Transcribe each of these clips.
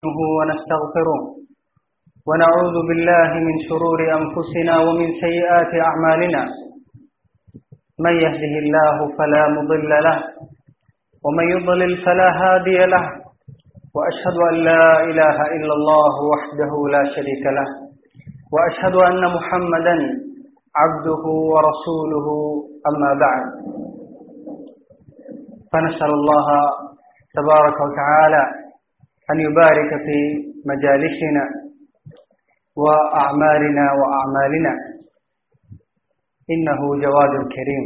نستعينه ونستغفره ونعوذ بالله من شرور أنفسنا ومن سيئات أعمالنا من يهده الله فلا مضل له ومن يضلل فلا هادي له وأشهد أن لا إله إلا الله وحده لا شريك له وأشهد أن محمدا عبده ورسوله أما بعد فنسأل الله تبارك وتعالى أن يبارك في مجالسنا وأعمالنا وأعمالنا إنه جواد كريم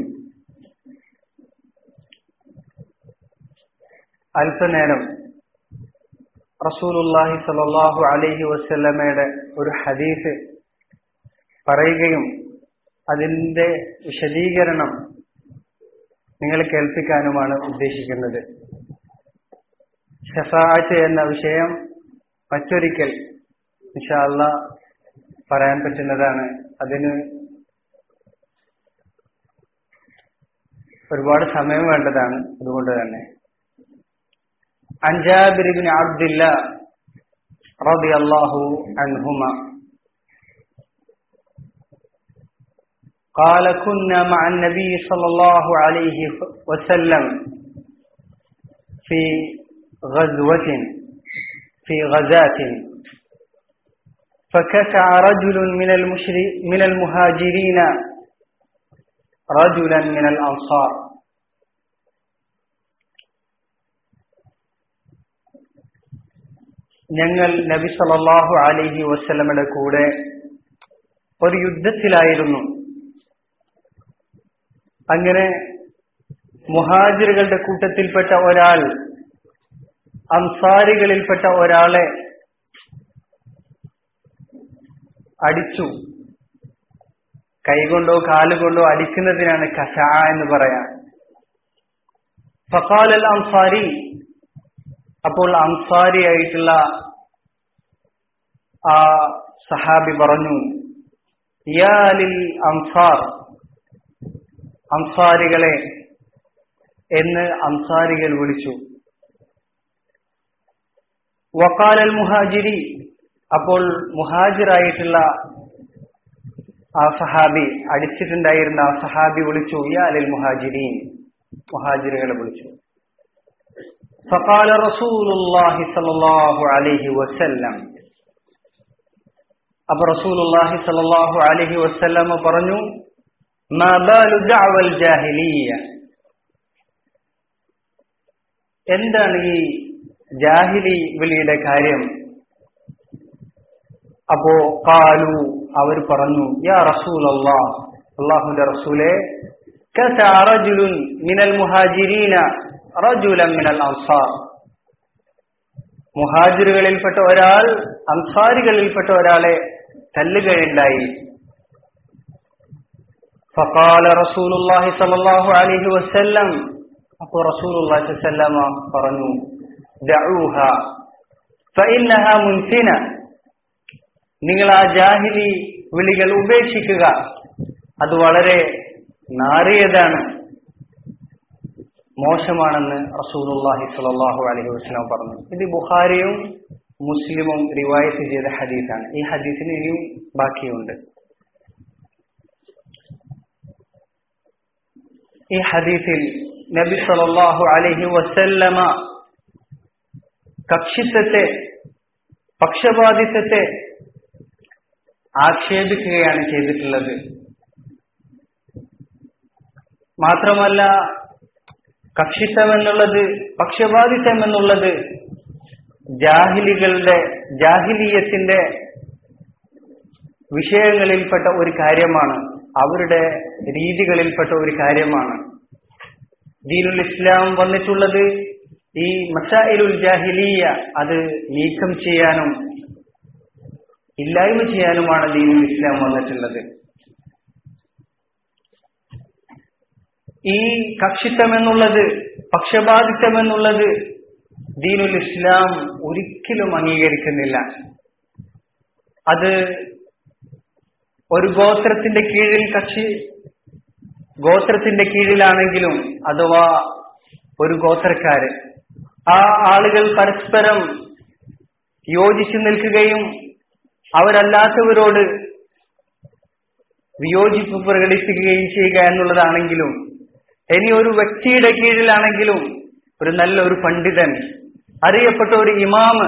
അല്പനേരം റസൂലുല്ലാഹി സല്ലാഹു അലൈഹി വസ്ല്ലമയുടെ ഒരു ഹദീസ് പറയുകയും അതിന്റെ വിശദീകരണം നിങ്ങൾ കേൾപ്പിക്കാനുമാണ് ഉദ്ദേശിക്കുന്നത് ഷഫാഅത്ത് എന്ന വിഷയം മറ്റൊരിക്കൽ ഇൻഷാല്ല പറയാൻ പറ്റുന്നതാണ് അതിന് ഒരുപാട് സമയം വേണ്ടതാണ് അതുകൊണ്ട് തന്നെ അഞ്ചാബിർ ബിൻ അബ്ദില്ല റളിയല്ലാഹു അൻഹുമ قال كنا مع النبي صلى الله عليه وسلم في غزوة في غزاة فكسع رجل من المشري من المهاجرين رجلا من الأنصار ഞങ്ങൾ നബി സല്ലല്ലാഹു അലൈഹി വസല്ലമയുടെ കൂടെ ഒരു യുദ്ധത്തിലായിരുന്നു അങ്ങനെ മുഹാജിറുകളുടെ കൂട്ടത്തിൽപ്പെട്ട ഒരാൾ അൻസാരികളിൽപ്പെട്ട ഒരാളെ അടിച്ചു കൈകൊണ്ടോ കാലുകൊണ്ടോ അടിക്കുന്നതിനാണ് കഷ എന്ന് പറയാൻ ഫക്കാൽ അൽ അൻസാരി അപ്പോൾ അൻസാരി ആയിട്ടുള്ള ആ സഹാബി പറഞ്ഞു യാലിൽ അൻസാർ അൻസാരികളെ എന്ന് അൻസാരികൾ വിളിച്ചു വക്കാൽ അൽ മുഹാജിരി അപ്പോൾ മുഹാജിറായിട്ടുള്ള ആ സഹാബി അടിച്ചിട്ടുണ്ടായിരുന്ന ആ സഹാബി വിളിച്ചു യാലിൽ മുഹാജിരീൻ മുഹാജിറുകളെ വിളിച്ചു فقال رسول الله صلى الله عليه وسلم അപ്പൊ റസൂലുള്ളാഹി സ്വല്ലല്ലാഹു അലൈഹി വസല്ലം പറഞ്ഞു മാ ബാലു ദഅവൽ ജാഹിലിയ്യ എന്താണ് ഈ ജാഹിലി വിളിയുടെ കാര്യം അപ്പോ കാലു അവർ പറഞ്ഞു യാ റസൂൽ അള്ളാഹ് അള്ളാഹുന്റെ റസൂലെ റജുലുൻ മിനൽ മുഹാജിരീന റജുലൻ മിനൽ അൻസാർ മുഹാജിറുകളിൽപ്പെട്ട ഒരാൾ അൻസാരികളിൽപ്പെട്ട ഒരാളെ തല്ലുകയുണ്ടായി ഫഖാല റസൂലുള്ളാഹി സ്വല്ലല്ലാഹു അലൈഹി വസല്ലം അപ്പോൾ റസൂലുള്ളാഹി സ്വല്ലല്ലാഹു പറഞ്ഞു ദഊഹ ഫഇന്നഹ മുൻസിന നിങ്ങൾ ആ ജാഹിലി വിളികൾ ഉപേക്ഷിക്കുക അത് വളരെ നാറിയതാണ് മോശമാണെന്ന് റസൂലുള്ളാഹി സ്വല്ലല്ലാഹു അലൈഹി വസല്ലം പറഞ്ഞു ഇത് ബുഖാരിയും മുസ്ലിമും റിവായത്ത് ചെയ്ത ഹദീസാണ് ഈ ഹദീസിന് ഇനിയും ബാക്കിയുണ്ട് ഈ ഹദീസിൽ നബി സല്ലല്ലാഹു അലൈഹി വസല്ലമ കക്ഷിത്വത്തെ പക്ഷപാതിത്വത്തെ ആക്ഷേപിക്കുകയാണ് ചെയ്തിട്ടുള്ളത് മാത്രമല്ല കക്ഷിത്വം എന്നുള്ളത് പക്ഷപാതിത്വം എന്നുള്ളത് ജാഹിലികളുടെ ജാഹിലീയത്തിന്റെ വിഷയങ്ങളിൽപ്പെട്ട ഒരു കാര്യമാണ് അവരുടെ രീതികളിൽപ്പെട്ട ഒരു കാര്യമാണ് ദീനുൽ ഇസ്ലാം വന്നിട്ടുള്ളത് ഈ മസായിലുൽ ജാഹിലിയ അത് നീക്കം ചെയ്യാനും ഇല്ലായ്മ ചെയ്യാനുമാണ് ദീനുൽ ഇസ്ലാം വന്നിട്ടുള്ളത് ഈ കക്ഷിത്വം എന്നുള്ളത് പക്ഷപാതിത്വം എന്നുള്ളത് ദീനുൽ ഇസ്ലാം ഒരിക്കലും അംഗീകരിക്കുന്നില്ല അത് ഒരു ഗോത്രത്തിന്റെ കീഴിൽ കക്ഷി ഗോത്രത്തിന്റെ കീഴിലാണെങ്കിലും അഥവാ ഒരു ഗോത്രക്കാര് ആ ആളുകൾ പരസ്പരം യോജിച്ചു നിൽക്കുകയും അവരല്ലാത്തവരോട് വിയോജിപ്പ് പ്രകടിപ്പിക്കുകയും ചെയ്യുക എന്നുള്ളതാണെങ്കിലും ഇനി ഒരു വ്യക്തിയുടെ കീഴിലാണെങ്കിലും ഒരു നല്ല ഒരു പണ്ഡിതൻ അറിയപ്പെട്ട ഒരു ഇമാമ്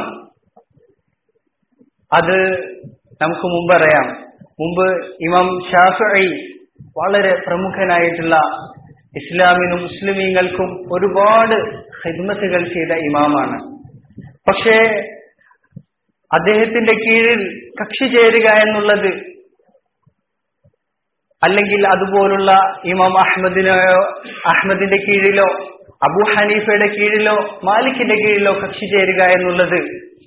അത് നമുക്ക് മുമ്പ് അറിയാം മുമ്പ് ഇമാം ഷാഫി വളരെ പ്രമുഖനായിട്ടുള്ള ഇസ്ലാമിനും മുസ്ലിമീങ്ങൾക്കും ഒരുപാട് ഹിദ്മത്തുകൾ ചെയ്ത ഇമാമാണ് പക്ഷേ അദ്ദേഹത്തിന്റെ കീഴിൽ കക്ഷി ചേരുക എന്നുള്ളത് അല്ലെങ്കിൽ അതുപോലുള്ള ഇമാം അഹമ്മദിനെയോ അഹമ്മദിന്റെ കീഴിലോ അബു ഹനീഫയുടെ കീഴിലോ മാലിക്കിന്റെ കീഴിലോ കക്ഷി ചേരുക എന്നുള്ളത്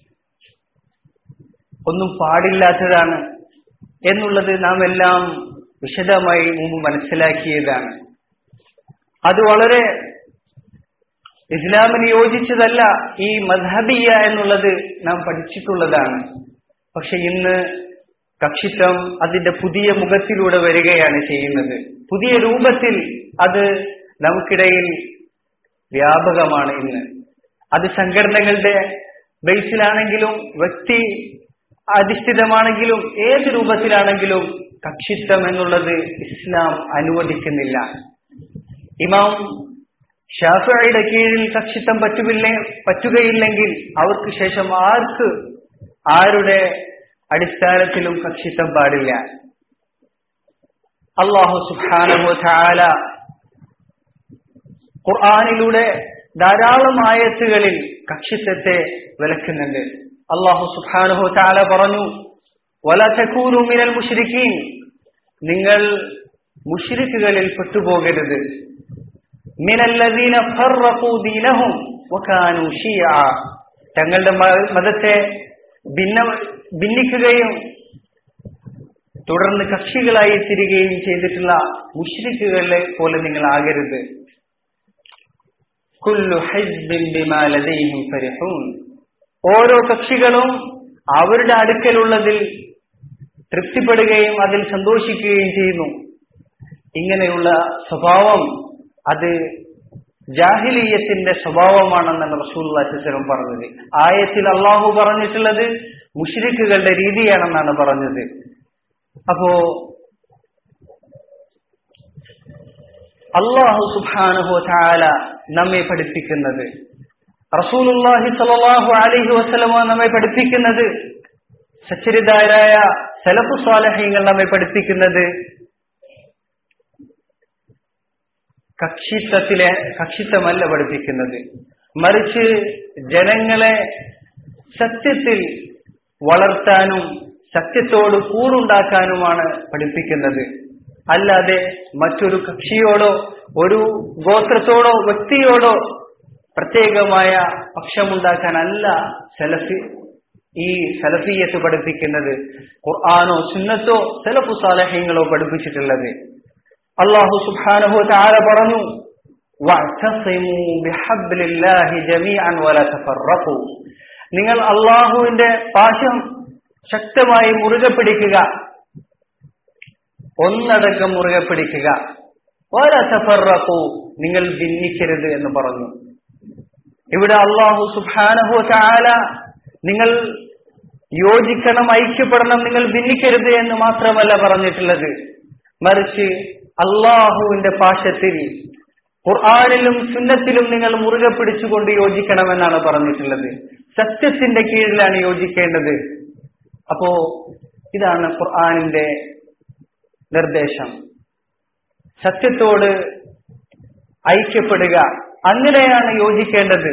ഒന്നും പാടില്ലാത്തതാണ് എന്നുള്ളത് നാം എല്ലാം വിശദമായി മുമ്പ് മനസ്സിലാക്കിയതാണ് അത് വളരെ ഇസ്ലാമിന് യോജിച്ചതല്ല ഈ മദ്ഹബിയ എന്നുള്ളത് നാം പഠിച്ചിട്ടുള്ളതാണ് പക്ഷെ ഇന്ന് കക്ഷിത്വം അതിന്റെ പുതിയ മുഖത്തിലൂടെ വരികയാണ് ചെയ്യുന്നത് പുതിയ രൂപത്തിൽ അത് നമുക്കിടയിൽ വ്യാപകമാണ് ഇന്ന് അത് സംഘടനകളുടെ ബേസിലാണെങ്കിലും വ്യക്തി അധിഷ്ഠിതമാണെങ്കിലും ഏത് രൂപത്തിലാണെങ്കിലും കക്ഷിത്വം എന്നുള്ളത് ഇസ്ലാം അനുവദിക്കുന്നില്ല ഇമാം ഷാഫിയുടെ കീഴിൽ കക്ഷിത്വം പറ്റുമില്ലേ പറ്റുകയില്ലെങ്കിൽ അവർക്ക് ശേഷം ആർക്ക് ആരുടെ അടിസ്ഥാനത്തിലും കക്ഷിത്വം പാടില്ല അള്ളാഹു സുഹാനഹു ചാല ഖുർആാനിലൂടെ ധാരാളം ആയത്തുകളിൽ കക്ഷിത്വത്തെ വിലക്കുന്നുണ്ട് അള്ളാഹു സുഹാനഹു ചാല പറഞ്ഞു വല തക്കൂനു മിനൽ മുഷിരിക്കീൻ നിങ്ങൾ മുഷിരിക്കുകളിൽ പെട്ടുപോകരുത് മിനല്ലദീന ഫർറഖൂ ദീനഹും വകാനൂ ഷിയഅ തങ്ങളുടെ മതത്തെ ഭിന്ന ഭിന്നിക്കുകയും തുടർന്ന് കക്ഷികളായി തിരികെയും ചെയ്തിട്ടുള്ള മുഷ്രിക്കുകളെ പോലെ നിങ്ങൾ ആകരുത് കുല്ലു ഹജ്ബിൻ ബിമാ ലദൈഹിം ഫരിഹൂൻ ഓരോ കക്ഷികളും അവരുടെ അടുക്കലുള്ളതിൽ തൃപ്തിപ്പെടുകയും അതിൽ സന്തോഷിക്കുകയും ചെയ്യുന്നു ഇങ്ങനെയുള്ള സ്വഭാവം അത് ജാഹിലീയത്തിന്റെ സ്വഭാവമാണെന്നാണ് റസൂല്ലാസ്ലം പറഞ്ഞത് ആയത്തിൽ അള്ളാഹു പറഞ്ഞിട്ടുള്ളത് മുഷിരിക്കുകളുടെ രീതിയാണെന്നാണ് പറഞ്ഞത് അപ്പോ അള്ളാഹു സുബാനുഹോ ചാല നമ്മെ പഠിപ്പിക്കുന്നത് റസൂലുല്ലാഹി സലാഹു അലഹി വസ്ലമ നമ്മെ പഠിപ്പിക്കുന്നത് സച്ചരിതാരായ സലഫു സ്വാലഹ്യങ്ങൾ നമ്മെ പഠിപ്പിക്കുന്നത് കക്ഷിത്വത്തിലെ കക്ഷിത്വമല്ല പഠിപ്പിക്കുന്നത് മറിച്ച് ജനങ്ങളെ സത്യത്തിൽ വളർത്താനും സത്യത്തോട് കൂറുണ്ടാക്കാനുമാണ് പഠിപ്പിക്കുന്നത് അല്ലാതെ മറ്റൊരു കക്ഷിയോടോ ഒരു ഗോത്രത്തോടോ വ്യക്തിയോടോ പ്രത്യേകമായ പക്ഷമുണ്ടാക്കാനല്ല സലഫി ഈ സലഫിയത്ത് പഠിപ്പിക്കുന്നത് ഖുർആാനോ സുന്നത്തോ സലഫു സാലഹ്യങ്ങളോ പഠിപ്പിച്ചിട്ടുള്ളത് അള്ളാഹു സുബ്ഹാനഹു തആല പറഞ്ഞു വഅതസിമു ബിഹബ്ലില്ലാഹി ജമീഅൻ വലാ തഫറഖു നിങ്ങൾ അള്ളാഹുവിന്റെ പാശം ശക്തമായി മുറുകെ പിടിക്കുക ഒന്നടക്കം മുറുകെ പിടിക്കുക വലാ തഫറഖു നിങ്ങൾ ഭിന്നിക്കരുത് എന്ന് പറഞ്ഞു ഇവിടെ അള്ളാഹു സുബ്ഹാനഹു തആല നിങ്ങൾ യോജിക്കണം ഐക്യപ്പെടണം നിങ്ങൾ ഭിന്നിക്കരുത് എന്ന് മാത്രമല്ല പറഞ്ഞിട്ടുള്ളത് മറിച്ച് അള്ളാഹുവിന്റെ പാശത്തിൽ ഖുർആാനിലും സുന്നത്തിലും നിങ്ങൾ മുറുകെ പിടിച്ചുകൊണ്ട് യോജിക്കണമെന്നാണ് പറഞ്ഞിട്ടുള്ളത് സത്യത്തിന്റെ കീഴിലാണ് യോജിക്കേണ്ടത് അപ്പോ ഇതാണ് ഖുർആാനിന്റെ നിർദ്ദേശം സത്യത്തോട് ഐക്യപ്പെടുക അങ്ങനെയാണ് യോജിക്കേണ്ടത്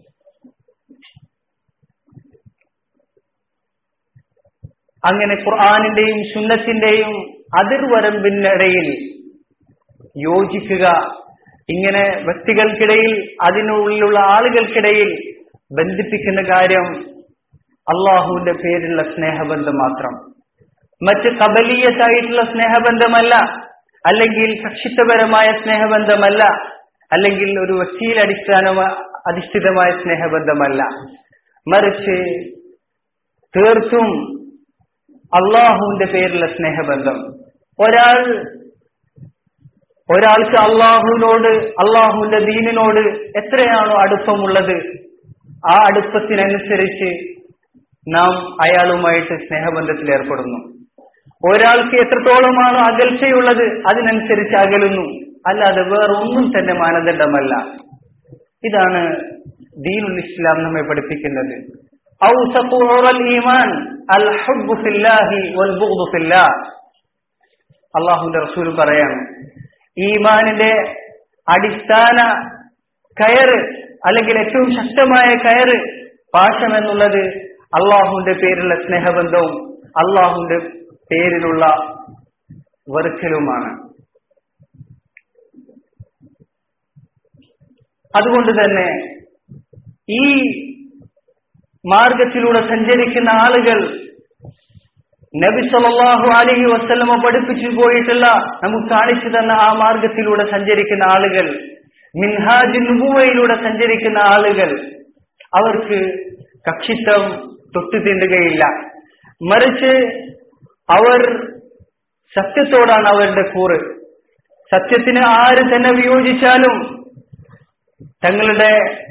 അങ്ങനെ ഖുർആാനിന്റെയും സുന്നത്തിന്റെയും അതിർവരമ്പിനിടയിൽ യോജിക്കുക ഇങ്ങനെ വ്യക്തികൾക്കിടയിൽ അതിനുള്ളിലുള്ള ആളുകൾക്കിടയിൽ ബന്ധിപ്പിക്കുന്ന കാര്യം അള്ളാഹുവിന്റെ പേരിലുള്ള സ്നേഹബന്ധം മാത്രം മറ്റ് കബലീയത്തായിട്ടുള്ള സ്നേഹബന്ധമല്ല അല്ലെങ്കിൽ കക്ഷിത്വപരമായ സ്നേഹബന്ധമല്ല അല്ലെങ്കിൽ ഒരു വ്യക്തിയിൽ അടിസ്ഥാന അധിഷ്ഠിതമായ സ്നേഹബന്ധമല്ല മറിച്ച് തീർത്തും അള്ളാഹുവിന്റെ പേരിലുള്ള സ്നേഹബന്ധം ഒരാൾ ഒരാൾക്ക് അള്ളാഹുവിനോട് അള്ളാഹുവിന്റെ ദീനിനോട് എത്രയാണോ അടുപ്പമുള്ളത് ആ അടുപ്പത്തിനനുസരിച്ച് നാം അയാളുമായിട്ട് സ്നേഹബന്ധത്തിൽ ഏർപ്പെടുന്നു ഒരാൾക്ക് എത്രത്തോളമാണോ അകൽച്ചയുള്ളത് അതിനനുസരിച്ച് അകലുന്നു അല്ലാതെ വേറൊന്നും തന്നെ മാനദണ്ഡമല്ല ഇതാണ് ദീനുൽ ഇസ്ലാം നമ്മെ പഠിപ്പിക്കുന്നത് ഔസഖു ഉറൽ ഈമാൻ അൽ ഹബ്ബു ഫില്ലാഹി വൽ ബുഗ്ദു ഫില്ലാഹ് അള്ളാഹുവിന്റെ റസൂൽ പറയാണ് ഈമാനിന്റെ അടിസ്ഥാന കയറ് അല്ലെങ്കിൽ ഏറ്റവും ശക്തമായ കയറ് പാശം എന്നുള്ളത് അള്ളാഹുവിന്റെ പേരിലുള്ള സ്നേഹബന്ധവും അള്ളാഹുവിന്റെ പേരിലുള്ള വെറുക്കലുമാണ് അതുകൊണ്ട് തന്നെ ഈ മാർഗത്തിലൂടെ സഞ്ചരിക്കുന്ന ആളുകൾ നബി സല്ലല്ലാഹു അലൈഹി വസല്ലമ പഠിപ്പിച്ചു പോയിട്ടുള്ള നമുക്ക് കാണിച്ചു തന്ന ആ മാർഗത്തിലൂടെ സഞ്ചരിക്കുന്ന ആളുകൾ മിൻഹാജ് നുബുവയിലൂടെ സഞ്ചരിക്കുന്ന ആളുകൾ അവർക്ക് കക്ഷിത്വം തൊട്ടു തീണ്ടുകയില്ല മറിച്ച് അവർ സത്യത്തോടാണ് അവരുടെ കൂറ് സത്യത്തിന് ആര് തന്നെ വിയോജിച്ചാലും തങ്ങളുടെ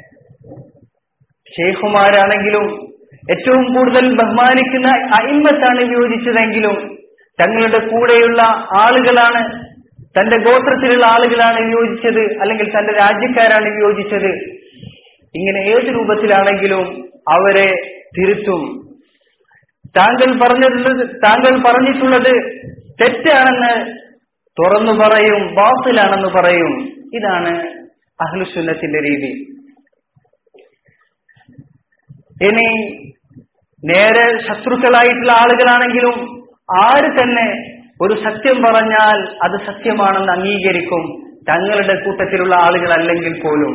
ഷെയ്ഖുമാരാണെങ്കിലും ഏറ്റവും കൂടുതൽ ബഹുമാനിക്കുന്ന അയിമത്താണ് വിയോജിച്ചതെങ്കിലും തങ്ങളുടെ കൂടെയുള്ള ആളുകളാണ് തന്റെ ഗോത്രത്തിലുള്ള ആളുകളാണ് വിയോജിച്ചത് അല്ലെങ്കിൽ തന്റെ രാജ്യക്കാരാണ് വിയോജിച്ചത് ഇങ്ങനെ ഏത് രൂപത്തിലാണെങ്കിലും അവരെ തിരുത്തും താങ്കൾ പറഞ്ഞിട്ടുള്ളത് താങ്കൾ പറഞ്ഞിട്ടുള്ളത് തെറ്റാണെന്ന് തുറന്നു പറയും ബാത്തിലാണെന്ന് പറയും ഇതാണ് അഹ്ലുസുന്നത്തിന്റെ രീതി ഇനി നേരെ ശത്രുക്കളായിട്ടുള്ള ആളുകളാണെങ്കിലും ആര് തന്നെ ഒരു സത്യം പറഞ്ഞാൽ അത് സത്യമാണെന്ന് അംഗീകരിക്കും തങ്ങളുടെ കൂട്ടത്തിലുള്ള ആളുകളല്ലെങ്കിൽ പോലും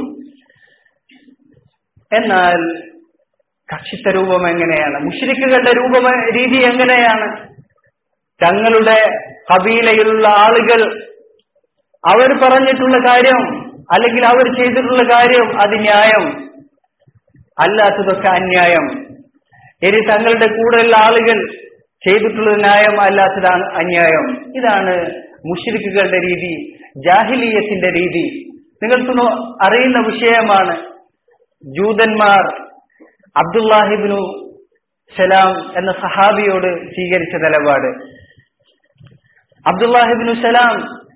എന്നാൽ കക്ഷിത്ത രൂപം എങ്ങനെയാണ് മുഷരിക്കുകളുടെ രൂപം രീതി എങ്ങനെയാണ് തങ്ങളുടെ കബീലയിലുള്ള ആളുകൾ അവർ പറഞ്ഞിട്ടുള്ള കാര്യം അല്ലെങ്കിൽ അവർ ചെയ്തിട്ടുള്ള കാര്യം അത് ന്യായം അല്ലാത്തതൊക്കെ അന്യായം ഇനി തങ്ങളുടെ കൂടെയുള്ള ആളുകൾ ചെയ്തിട്ടുള്ളത് ന്യായം അല്ലാത്തതാണ് അന്യായം ഇതാണ് മുഷിരിക്കുകളുടെ രീതി ജാഹിലീയത്തിന്റെ രീതി നിങ്ങൾക്ക് നോ- അറിയുന്ന വിഷയമാണ് ജൂതന്മാർ അബ്ദുല്ലാഹിബിനു സലാം എന്ന സഹാബിയോട് സ്വീകരിച്ച നിലപാട് അബ്ദുല്ലാഹിബിനു സലാം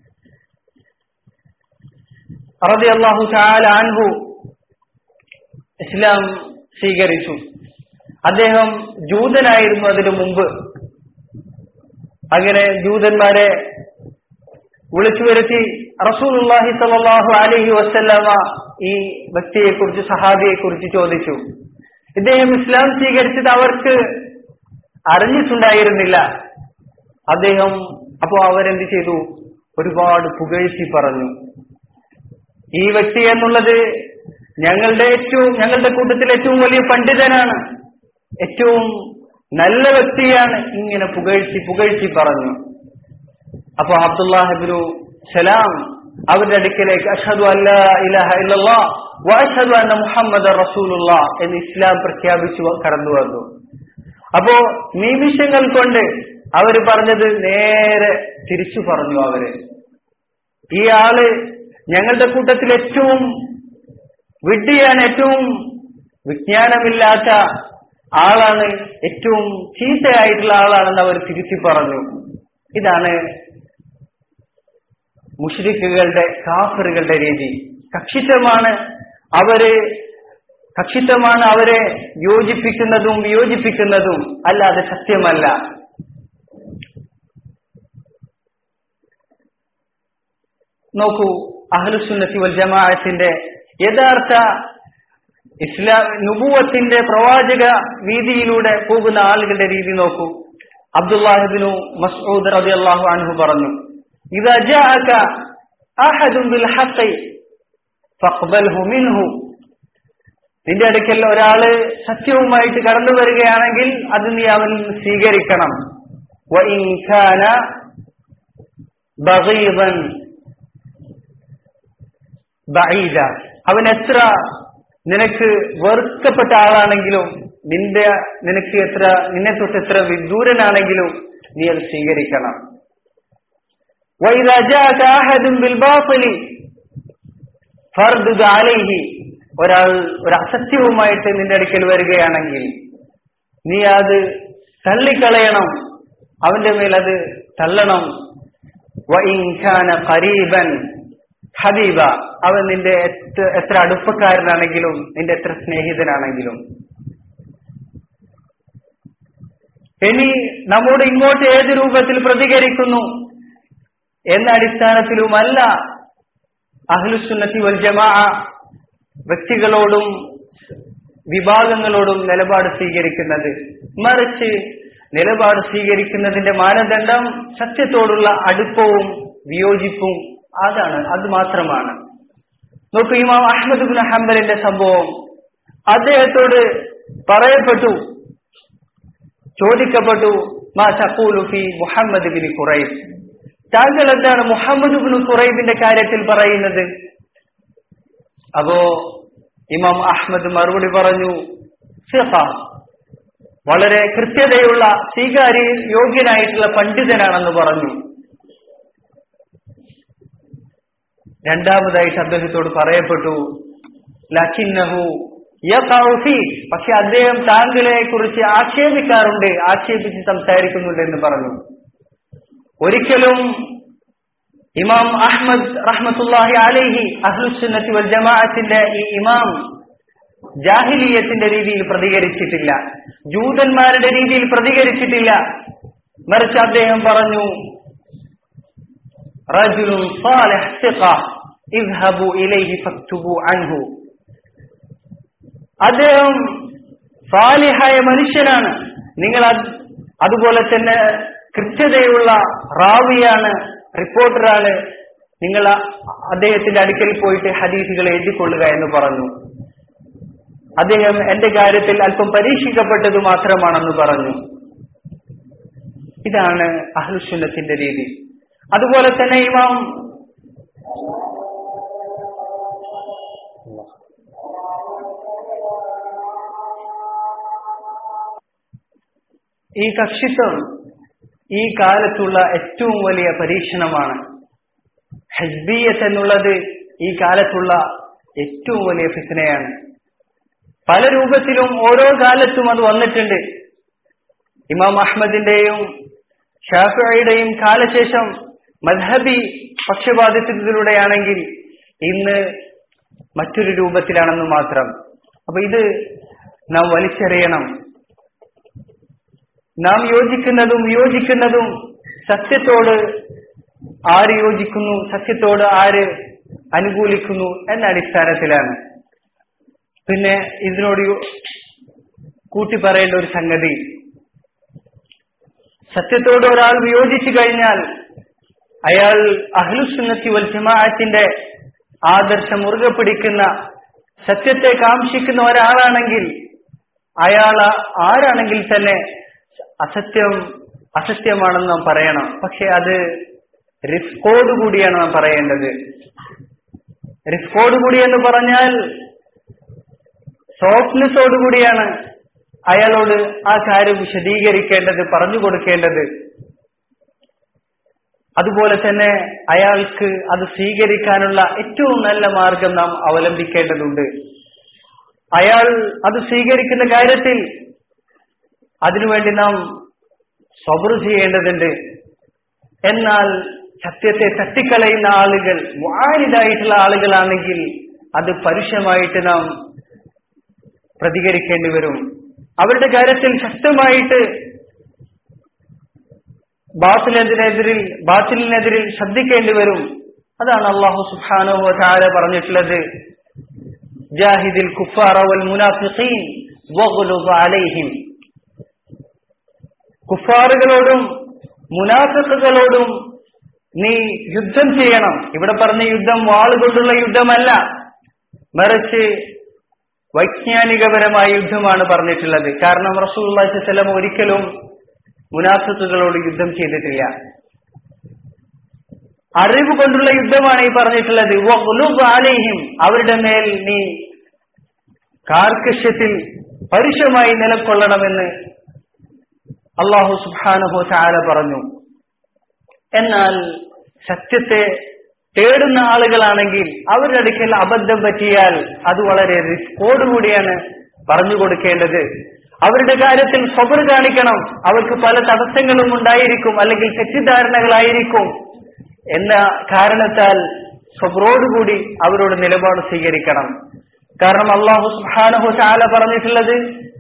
റബി അള്ളാഹു ചാല അൻഹു ഇസ്ലാം സ്വീകരിച്ചു അദ്ദേഹം ജൂതനായിരുന്നു അതിനു മുമ്പ് അങ്ങനെ ജൂതന്മാരെ വിളിച്ചു വരുത്തി റസൂലുള്ളാഹി സ്വല്ലല്ലാഹു അലൈഹി വസല്ലമ ഈ വ്യക്തിയെ കുറിച്ച് സഹാബിയെ കുറിച്ച് ചോദിച്ചു ഇദ്ദേഹം ഇസ്ലാം സ്വീകരിച്ചത് അവർക്ക് അറിഞ്ഞിട്ടുണ്ടായിരുന്നില്ല അദ്ദേഹം അപ്പോ അവരെന്ത് ചെയ്തു ഒരുപാട് പുകഴ്ത്തി പറഞ്ഞു ഈ വ്യക്തി എന്നുള്ളത് ഞങ്ങളുടെ ഏറ്റവും ഞങ്ങളുടെ കൂട്ടത്തിൽ ഏറ്റവും വലിയ പണ്ഡിതനാണ് ഏറ്റവും നല്ല വ്യക്തിയാണ് ഇങ്ങനെ പുകഴ്ത്തി പുകഴ്ത്തി പറഞ്ഞു അപ്പൊ അബ്ദുല്ലാഹിബിനു സലാം അവരുടെ അടുക്കലേക്ക് അഷദു അല്ല ഇലഹ ഇല്ലല്ലാ വഅഷ്ഹദു അന്ന മുഹമ്മദ് റസൂലുള്ള എന്ന് ഇസ്ലാം പ്രഖ്യാപിച്ചു കടന്നു വന്നു അപ്പോ നിമിഷങ്ങൾ കൊണ്ട് അവർ പറഞ്ഞത് നേരെ തിരിച്ചു പറഞ്ഞു അവര് ഈ ആള് ഞങ്ങളുടെ കൂട്ടത്തിൽ ഏറ്റവും വിഡ്ഢിയാണ് ഏറ്റവും വിജ്ഞാനമില്ലാത്ത ആളാണ് ഏറ്റവും ചീത്തയായിട്ടുള്ള ആളാണെന്ന് അവർ തിരുത്തി പറഞ്ഞു ഇതാണ് മുഷ്രിഖുകളുടെ കാഫറുകളുടെ രീതി കക്ഷിത്വമാണ് അവര് കക്ഷിത്വമാണ് അവരെ യോജിപ്പിക്കുന്നതും വിയോജിപ്പിക്കുന്നതും അല്ലാതെ സത്യമല്ല നോക്കൂ അഹ്ലുസുന്നത്തി വൽ ജമാഅത്തിന്റെ യഥാർത്ഥ ഇസ്ലാം നുബുവത്തിന്റെ പ്രവാചക രീതിയിലൂടെ പോകുന്ന ആളുകളുടെ രീതി നോക്കൂ അബ്ദുല്ലാഹിബിനു മസ്ഊദ് റളിയല്ലാഹു അൻഹു പറഞ്ഞു ഇദാ ജാഅക അഹദുൻ ബിൽ ഹഖ് ഫഖ്ബൽഹു മിൻഹു നിന്റെ അടുക്കൽ ഒരാള് സത്യവുമായിട്ട് കടന്നു വരികയാണെങ്കിൽ അത് നീ അവനിൽ നിന്ന് സ്വീകരിക്കണം വഇൻ കാന ബഗീദൻ ബഈദ അവൻ എത്ര നിനക്ക് വെറുക്കപ്പെട്ട ആളാണെങ്കിലും നിന്റെ നിനക്ക് എത്ര നിന്നെ തൊട്ട് എത്ര വിദൂരനാണെങ്കിലും നീ അത് സ്വീകരിക്കണം وإذا جاءك أحد بالباطل فردد عليه ഒരാൾ ഒരു അസത്യവുമായിട്ട് നിന്റെ അടുക്കൽ വരികയാണെങ്കിൽ നീ അത് തള്ളിക്കളയണം അവന്റെ മേൽ അത് തള്ളണം വഇൻഖാന ഖരീബൻ ഹബീബ അവൻ നിന്റെ എത്ര എത്ര അടുപ്പക്കാരനാണെങ്കിലും നിന്റെ എത്ര സ്നേഹിതനാണെങ്കിലും ഇനി നമ്മോട് ഇങ്ങോട്ട് ഏത് രൂപത്തിൽ പ്രതികരിക്കുന്നു എന്ന അടിസ്ഥാനത്തിലുമല്ല അഹ്ലുസുന്നത്തി വൽ ജമാ വ്യക്തികളോടും വിഭാഗങ്ങളോടും നിലപാട് സ്വീകരിക്കുന്നത് മറിച്ച് നിലപാട് സ്വീകരിക്കുന്നതിന്റെ മാനദണ്ഡം സത്യത്തോടുള്ള അടുപ്പവും വിയോജിപ്പും അതാണ് അത് മാത്രമാണ് നോക്കൂ ഇമാം അഹമ്മദ് ബിൻ ഹംബലിന്റെ സംഭവം അദ്ദേഹത്തോട് പറയപ്പെട്ടു ചോദിക്കപ്പെട്ടു മാ തഖൂലു ഫി മുഹമ്മദ് ബിൻ ഖുറൈബ് താങ്കൾ എന്താണ് മുഹമ്മദ് ബിൻ ഖുറൈബിന്റെ കാര്യത്തിൽ പറയുന്നത് അപ്പോ ഇമാം അഹമ്മദ് മറുപടി പറഞ്ഞു സിഖ വളരെ കൃത്യതയുള്ള സ്വീകാര്യ യോഗ്യനായിട്ടുള്ള പണ്ഡിതനാണെന്ന് പറഞ്ഞു രണ്ടാമതായിട്ട് അദ്ദേഹത്തോട് പറയപ്പെട്ടു ലക്കിന്നഹു പക്ഷെ അദ്ദേഹം താങ്കളെ കുറിച്ച് ആക്ഷേപിക്കാറുണ്ട് ആക്ഷേപിച്ച് സംസാരിക്കുന്നുണ്ട് എന്ന് പറഞ്ഞു ഒരിക്കലും ഇമാം അഹ്മദ് റഹ്മത്തുല്ലാഹി അലൈഹി അഹ്ലുസുന്നത്തി വൽ ജമാഅത്തിന്റെ ഈ ഇമാം ജാഹിലീയത്തിന്റെ രീതിയിൽ പ്രതികരിച്ചിട്ടില്ല ജൂതന്മാരുടെ രീതിയിൽ പ്രതികരിച്ചിട്ടില്ല മറിച്ച് അദ്ദേഹം പറഞ്ഞു റജുലുൻ സാലിഹ് സിഖ ഇദ്ഹബു ഇലൈഹി ഫക്തുബു അൻഹു അദ്ദേഹം സാലിഹായ മനുഷ്യനാണ് നിങ്ങൾ അത് അതുപോലെ തന്നെ കൃത്യതയുള്ള റാവിയാണ് റിപ്പോർട്ടറാണ് നിങ്ങൾ അദ്ദേഹത്തിന്റെ അടുക്കൽ പോയിട്ട് ഹദീസുകൾ എഴുതിക്കൊള്ളുക എന്ന് പറഞ്ഞു അദ്ദേഹം എന്റെ കാര്യത്തിൽ അല്പം പരീക്ഷിക്കപ്പെട്ടത് മാത്രമാണെന്ന് പറഞ്ഞു ഇതാണ് അഹ്ലുസുന്നത്തിന്റെ രീതി അതുപോലെ തന്നെ ഇമാം ഈ കക്ഷിത്വം ഈ കാലത്തുള്ള ഏറ്റവും വലിയ പരീക്ഷണമാണ് ഹജ്ബീയത്ത് എന്നുള്ളത് ഈ കാലത്തുള്ള ഏറ്റവും വലിയ ഫിത്തനയാണ് പല രൂപത്തിലും ഓരോ കാലത്തും അത് വന്നിട്ടുണ്ട് ഇമാം അഹമ്മദിന്റെയും ഷാഫിയുടെയും കാലശേഷം മദ്ഹബി പക്ഷപാതിത്വത്തിലൂടെയാണെങ്കിൽ ഇന്ന് മറ്റൊരു രൂപത്തിലാണെന്ന് മാത്രം അപ്പൊ ഇത് നാം വലിച്ചെറിയണം നാം യോജിക്കുന്നതും വിയോജിക്കുന്നതും സത്യത്തോട് ആര് യോജിക്കുന്നു സത്യത്തോട് ആര് അനുകൂലിക്കുന്നു എന്ന അടിസ്ഥാനത്തിലാണ് പിന്നെ ഇതിനോട് കൂട്ടി പറയേണ്ട ഒരു സംഗതി സത്യത്തോട് ഒരാൾ വിയോജിച്ചു കഴിഞ്ഞാൽ അയാൾ അഹ്ലുസുന്നത്തി വൽ ജമാഅത്തിന്റെ ആദർശം മുറുകെ പിടിക്കുന്ന സത്യത്തെ കാംക്ഷിക്കുന്ന ഒരാളാണെങ്കിൽ അയാൾ ആരാണെങ്കിൽ തന്നെ അസത്യം അസത്യമാണെന്ന് നാം പറയണം പക്ഷെ അത് റിസ്കോട് കൂടിയാണ് നാം പറയേണ്ടത് റിസ്കോട് കൂടി എന്ന് പറഞ്ഞാൽ സോഫ്റ്റ്നെസ്സോട് കൂടിയാണ് അയാളോട് ആ കാര്യം വിശദീകരിക്കേണ്ടത് പറഞ്ഞു കൊടുക്കേണ്ടത് അതുപോലെ തന്നെ അയാൾക്ക് അത് സ്വീകരിക്കാനുള്ള ഏറ്റവും നല്ല മാർഗം നാം അവലംബിക്കേണ്ടതുണ്ട് അയാൾ അത് സ്വീകരിക്കുന്ന കാര്യത്തിൽ അതിനുവേണ്ടി നാം സബർ ചെയ്യേണ്ടതുണ്ട് എന്നാൽ സത്യത്തെ തട്ടിക്കളയുന്ന ആളുകൾ വാരിതായിട്ടുള്ള ആളുകളാണെങ്കിൽ അത് പരുഷമായിട്ട് നാം പ്രതികരിക്കേണ്ടി വരും അവരുടെ കാര്യത്തിൽ ശക്തമായിട്ട് ബാത്തിനെതിരെതിരിൽ ബാത്തിലിനെതിരിൽ ശ്രദ്ധിക്കേണ്ടി വരും അതാണ് അള്ളാഹു സുഹാനോ താര പറഞ്ഞിട്ടുള്ളത് ജാഹിദിൽ കുഫാറ വൽ മുനാഫിഖീൻ വഗ്ലുദ് അലൈഹിം കുഫാറുകളോടും മുനാഫിഖുകളോടും നീ യുദ്ധം ചെയ്യണം ഇവിടെ പറഞ്ഞ യുദ്ധം വാളുകൊണ്ടുള്ള യുദ്ധമല്ല മറിച്ച് വൈജ്ഞാനികപരമായ യുദ്ധമാണ് പറഞ്ഞിട്ടുള്ളത് കാരണം റസൂൽ സ്വലം ഒരിക്കലും മുനാഫിക്കുകളോട് യുദ്ധം ചെയ്തിട്ടില്ല അറിവ് കൊണ്ടുള്ള യുദ്ധമാണ് ഈ പറഞ്ഞിട്ടുള്ളത് അലൈഹിം അവരുടെ മേൽ നീ കാർക്കശ്യത്തിൽ പരുഷമായി നിലകൊള്ളണമെന്ന് അള്ളാഹു സുബാനുഹോ ചാല പറഞ്ഞു എന്നാൽ സത്യത്തെ തേടുന്ന ആളുകളാണെങ്കിൽ അവരുടെ അടുക്കൽ അബദ്ധം പറ്റിയാൽ അത് വളരെ റിസ്കോടുകൂടിയാണ് പറഞ്ഞു കൊടുക്കേണ്ടത് അവരുടെ കാര്യത്തിൽ സ്വബർ കാണിക്കണം അവർക്ക് പല തടസ്സങ്ങളും ഉണ്ടായിരിക്കും അല്ലെങ്കിൽ തെറ്റിദ്ധാരണകളായിരിക്കും എന്ന കാരണത്താൽ സ്വബറോടുകൂടി അവരോട് നിലപാട് സ്വീകരിക്കണം കാരണം അള്ളാഹു സുബ്ഹാനഹു ചാല പറഞ്ഞിട്ടുള്ളത്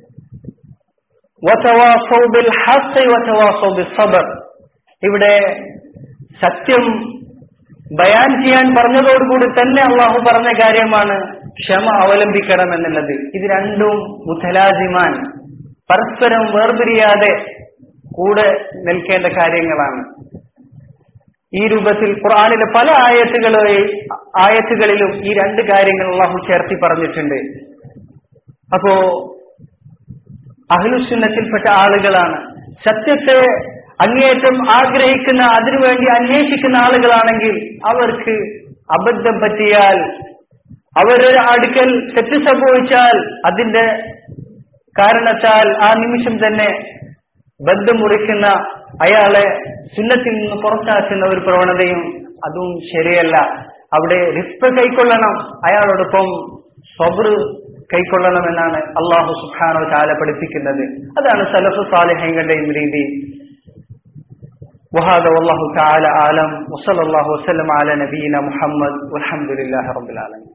വതവാസൗ ബിൽ ഹഖ് വതവാസൗ ബിസ്സബർ ഇവിടെ സത്യം ബയാൻ ചെയ്യാൻ പറഞ്ഞതോടുകൂടി തന്നെ അള്ളാഹു പറഞ്ഞ കാര്യമാണ് ക്ഷമ അവലംബിക്കണം എന്നുള്ളത് ഇത് രണ്ടും മുത്തലാജിമാൻ പരസ്പരം വേർപിരിയാതെ കൂടെ നിൽക്കേണ്ട കാര്യങ്ങളാണ് ഈ രൂപത്തിൽ ഖുർആാനിലെ പല ആയത്തുകളെ ആയത്തുകളിലും ഈ രണ്ട് കാര്യങ്ങൾ അള്ളാഹു ചേർത്തി പറഞ്ഞിട്ടുണ്ട് അപ്പോ അഹ്ലുസുന്നത്തിൽപ്പെട്ട ആളുകളാണ് സത്യത്തെ അങ്ങേയറ്റം ആഗ്രഹിക്കുന്ന അതിനുവേണ്ടി അന്വേഷിക്കുന്ന ആളുകളാണെങ്കിൽ അവർക്ക് അബദ്ധം പറ്റിയാൽ അവരുടെ അടുക്കൽ തെറ്റ് സംഭവിച്ചാൽ അതിന്റെ കാരണത്താൽ ആ നിമിഷം തന്നെ ബന്ധം മുറിക്കുന്ന അയാളെ സുന്നത്തിൽ നിന്ന് പുറത്താക്കുന്ന ഒരു പ്രവണതയും അതും ശരിയല്ല അവിടെ റിസ്ക് കൈക്കൊള്ളണം അയാളോടൊപ്പം സ്വബർ കൈക്കൊള്ളണമെന്നാണ് അള്ളാഹു സുഖാനോ ചാല പഠിപ്പിക്കുന്നത് അതാണ് സലഫു സാലിഹങ്ങളുടെയും രീതി وهذا والله تعالى أعلم وصلى الله وسلم على نبينا محمد والحمد لله رب العالمين